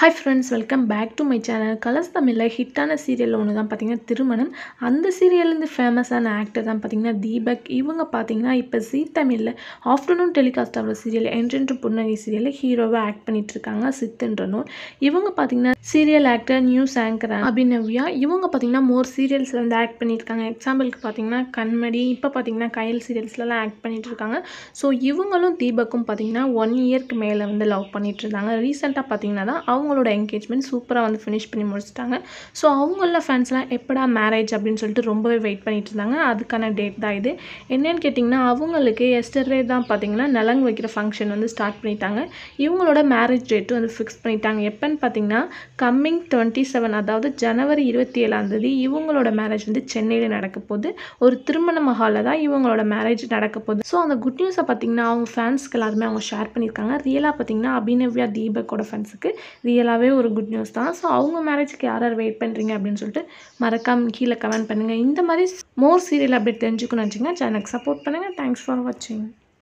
hi friends welcome back to my channel Colors தமிழில் ஹிட்டான serial ஒன்று தான் பார்த்தீங்கன்னா திருமணம் அந்த சீரியல்லேருந்து ஃபேமஸான ஆக்டர் தான் பார்த்தீங்கன்னா தீபக் இவங்க பார்த்தீங்கன்னா இப்போ ஜீ தமிழில் ஆஃப்டர்நூன் டெலிகாஸ்ட் ஆகிற சீரியல் என்றென்று புன்னகை சீரியலில் ஹீரோவாக ஆக்ட் பண்ணிட்டு இருக்காங்க சித்துன்ற நூல் இவங்க பார்த்தீங்கன்னா serial actor news anchor Abhinavya இவங்க பார்த்தீங்கன்னா மோர் சீரியல்ஸில் வந்து ஆக்ட் பண்ணியிருக்காங்க எக்ஸாம்பிளுக்கு பார்த்தீங்கன்னா கண்மணி இப்போ பார்த்தீங்கன்னா கயல் சீரியல்ஸ்லலாம் ஆக்ட் பண்ணிட்டு இருக்காங்க ஸோ இவங்களும் தீபக்கும் பார்த்தீங்கன்னா ஒன் இயர்க்கு மேலே வந்து லவ் பண்ணிட்டு இருந்தாங்க ரீசெண்டாக பார்த்தீங்கன்னா தான் அவங்களோட என்கேஜ்மெண்ட் சூப்பராக வந்து ஃபினிஷ் பண்ணி முடிச்சிட்டாங்க ஸோ அவங்கள ஃபேன்ஸ்லாம் எப்படா மேரேஜ் அப்படின்னு சொல்லிட்டு ரொம்பவே வெயிட் பண்ணிட்டு இருந்தாங்க அதுக்கான டேட் தான் இது என்னன்னு கேட்டிங்கன்னா அவங்களுக்கு எஸ்டர்டே தான் பார்த்தீங்கன்னா நலங்கு வைக்கிற ஃபங்க்ஷன் வந்து ஸ்டார்ட் பண்ணிட்டாங்க இவங்களோட மேரேஜ் டேட்டும் வந்து ஃபிக்ஸ் பண்ணிட்டாங்க எப்போன்னு பார்த்தீங்கன்னா கம்மிங் டுவெண்ட்டி செவன் அதாவது ஜனவரி இருபத்தி ஏழாம் தேதி இவங்களோட மேரேஜ் வந்து சென்னையில் நடக்க போகுது ஒரு திருமண மஹாலில் தான் இவங்களோட மேரேஜ் நடக்க போகுது ஸோ அந்த குட் நியூஸை பார்த்தீங்கன்னா அவங்க ஃபேன்ஸ்க்கு எல்லாருமே அவங்க ஷேர் பண்ணியிருக்காங்க ரியலாக பார்த்தீங்கன்னா அபிநவ்யா தீபக்கோட ஃபேன்ஸுக்கு ரியலாகவே ஒரு குட் நியூஸ் தான் ஸோ அவங்க மேரேஜ்க்கு யார் யார் வெயிட் பண்ணுறீங்க அப்படின்னு சொல்லிட்டு மறக்காம கீழே கமெண்ட் பண்ணுங்கள் இந்த மாதிரி மோர் சீரியல் அப்டேட் தெரிஞ்சுக்கணும்னு வச்சிங்கன்னா சேனலுக்கு சப்போர்ட் பண்ணுங்கள் தேங்க்ஸ் ஃபார் வாட்சிங்